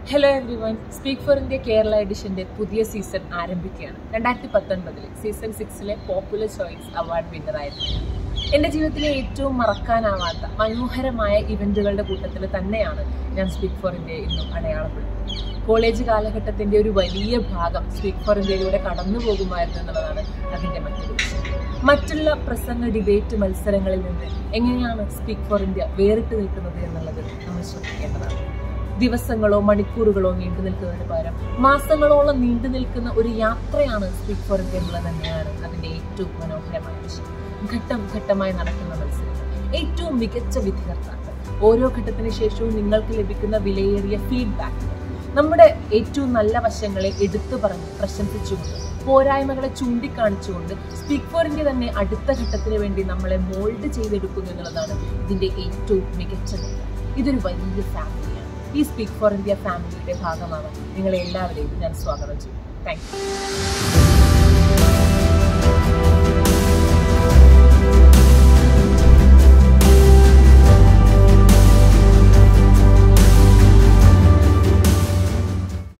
hello everyone speak for India Kerala എഡിഷന്റെ പുതിയ season ആരംഭിക്കുകയാണ് രണ്ടായിരത്തി പത്തൊൻപതിൽ സീസൺ സിക്സിലെ പോപ്പുലർ ചോയ്സ് അവാർഡ് വിന്നറായിരുന്നു എൻ്റെ ജീവിതത്തിലെ ഏറ്റവും മറക്കാനാവാത്ത മനോഹരമായ ഇവന്റുകളുടെ കൂട്ടത്തിൽ തന്നെയാണ് ഞാൻ സ്പീക്ക് ഫോർ ഇന്ത്യ ഇന്നും അടയാളപ്പെടുന്നത് കോളേജ് കാലഘട്ടത്തിന്റെ ഒരു വലിയ ഭാഗം സ്പീക്ക് ഫോർ ഇന്ത്യയിലൂടെ കടന്നു പോകുമായിരുന്നു എന്നുള്ളതാണ് അതിന്റെ മറ്റൊരു വിഷയം മറ്റുള്ള പ്രസംഗ ഡിബേറ്റ് മത്സരങ്ങളിൽ നിന്ന് എങ്ങനെയാണ് സ്പീക്ക് ഫോർ ഇന്ത്യ വേറിട്ട് നിൽക്കുന്നത് എന്നുള്ളത് നമ്മൾ ശ്രദ്ധിക്കേണ്ടതാണ് ദിവസങ്ങളോ മണിക്കൂറുകളോ നീണ്ടു നിൽക്കുന്നതിന് പകരം മാസങ്ങളോളം നീണ്ടു നിൽക്കുന്ന ഒരു യാത്രയാണ് സ്പീക്ക് ഫോർ ഇന്ത്യ എന്നുള്ളത് തന്നെയാണ് അതിന്റെ ഏറ്റവും മനോഹരമായ വിഷയം ഘട്ടം ഘട്ടമായി നടക്കുന്ന മത്സരങ്ങൾ ഏറ്റവും മികച്ച വിധികർത്താക്കൾ ഓരോ ഘട്ടത്തിന് ശേഷവും നിങ്ങൾക്ക് ലഭിക്കുന്ന വിലയേറിയ ഫീഡ്ബാക്ക് നമ്മുടെ ഏറ്റവും നല്ല വശങ്ങളെ എടുത്തു പറഞ്ഞ് പ്രശംസിച്ചുകൊണ്ട് പോരായ്മകളെ ചൂണ്ടിക്കാണിച്ചുകൊണ്ട് സ്പീക്ക് ഫോർ ഇന്ത്യ തന്നെ അടുത്ത ഘട്ടത്തിന് വേണ്ടി നമ്മളെ മോൾഡ് ചെയ്തെടുക്കുന്നു എന്നുള്ളതാണ് ഇതിന്റെ ഏറ്റവും മികച്ച നേട്ടം ഇതൊരു വലിയ ഫാമിലിയാണ് ഈ സ്പീക്ക് ഫോർ ഇന്ത്യ ഫാമിലിയുടെ ഭാഗമാവാൻ നിങ്ങളെ എല്ലാവരെയും ഞാൻ സ്വാഗതം ചെയ്യും താങ്ക് യു